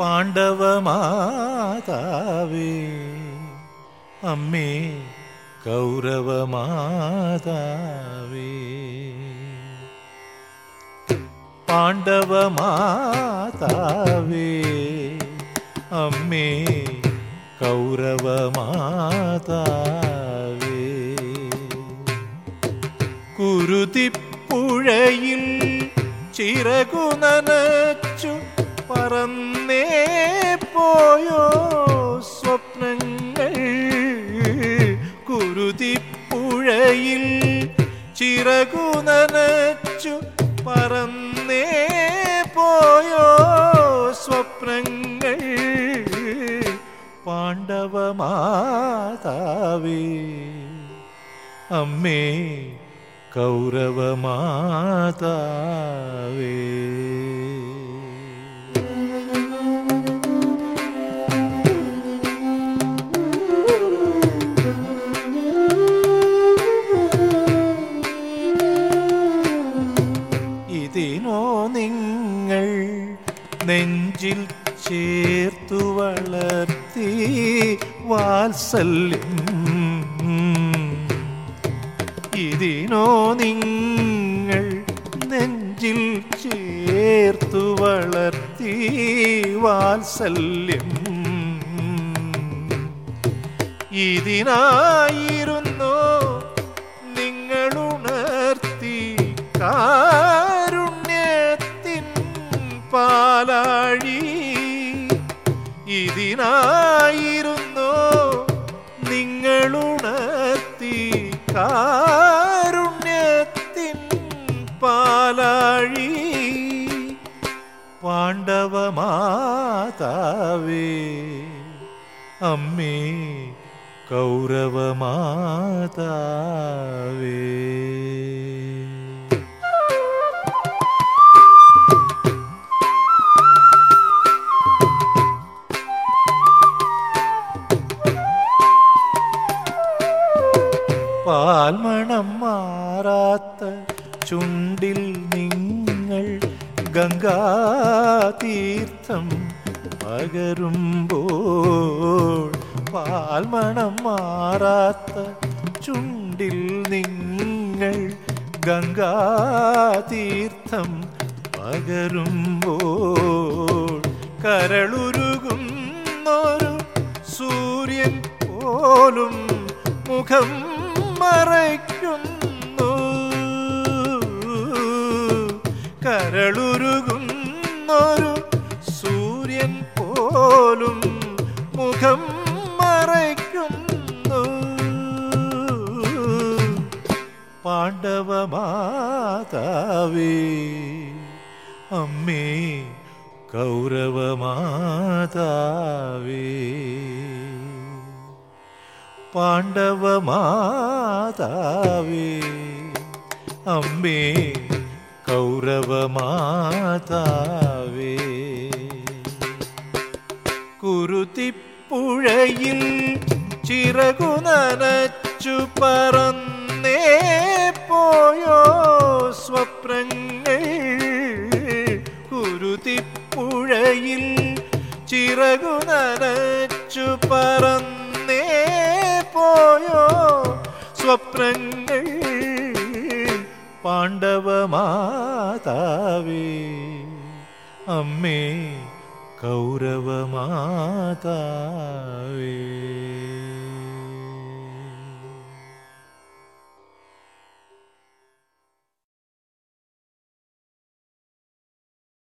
പാണ്ഡവമാതാവേ അമ്മേ കൗരവമാതാവേ പാണ്ഡവമാതാവേ അമ്മേ കൗരവമാതാവേ കുരുതിപ്പുഴയിൽ ചിറകു നനച്ചു പറന്നേ പോയോ സ്വപ്നങ്ങൾ കുരുതിപ്പുഴയിൽ ചിറകു നനച്ചു പറന്നേ പോയോ സ്വപ്നങ്ങൾ പാണ്ഡവമാതാവേ അമ്മേ കൗരവമാതാവേ ഇതിനോ നിങ്ങൾ നെഞ്ചിൽ ചേർത്തു വളർത്തി വാത്സല്യം ഇതിനോ നിങ്ങൾ നെഞ്ചിൽ ചേർത്തു വളർത്തി വാത്സല്യം ഇതിനായിരുന്നു നിങ്ങളുണർത്തി കാരുണ്യത്തിൻ പാലാഴി ഇതിനായിരുന്നു നിങ്ങളുണർത്തി കാരുണ്യത്തിൻ പാലാഴി പാണ്ഡവമാതാവേ അമ്മേ കൗരവമാതാവേ പാൽമണം മാറാത്ത ചുണ്ടിൽ നിങ്ങൾ ഗംഗാതീർത്ഥം പകരുമ്പോൾ പാൽമണം മാറാത്ത ചുണ്ടിൽ നിങ്ങൾ ഗംഗാതീർത്ഥം പകരുമ്പോൾ കരളുരുകുന്നൊരു സൂര്യൻ പോലും മുഖം മറയ്ക്കുന്നു കരളുരുകുന്നൊരു സൂര്യൻ പോലും മുഖം മറയ്ക്കുന്നു പാണ്ഡവമാതാവേ അമ്മേ കൗരവമാതാവേ പാണ്ഡവമാതാവേ അമ്മേ കൗരവമാതാവേ കുരുതിപ്പുഴയിൽ ചിറകു നനച്ചു പറന്നേ പോയോ സ്വപ്നങ്ങൾ കുരുതിപ്പുഴയിൽ ചിറകു നനച്ചു പറന്നേ പോയോ സ്വപ്നങ്ങൾ പാണ്ഡവമാതാവേ അമ്മേ കൗരവമാതാവേ